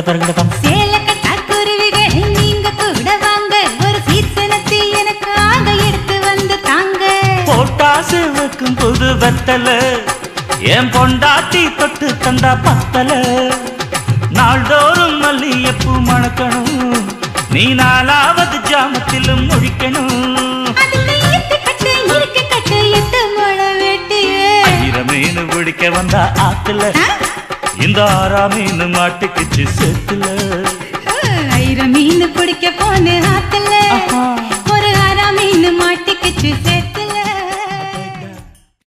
தரங்கடம் சேலக்கட்டா குருவிகள் நீங்க கூட வாங்க ஒரு சீசனத்தை எனக்காக எடுத்து வந்து தாங்க போட்டாசு வைக்கும் புது வெத்தல என் பொண்டாட்டி தொட்டு தந்தா பத்தல நாள்தோறும் மல்லியப்பூ மணக்கணும் நீ நாலாவது ஜாமத்திலும் முழிக்கணும் அதுக்கு ஈத்து கட்டு இருக்கு கட்டு எட்டு முளை வெட்டியே ஆயிரம் மீன் பிடிக்க வந்தா ஆத்துல இந்த ஆறாம் மீன் மாட்டுக்குச்சு சேத்துல ஆயிரம் மீன் பிடிக்க போன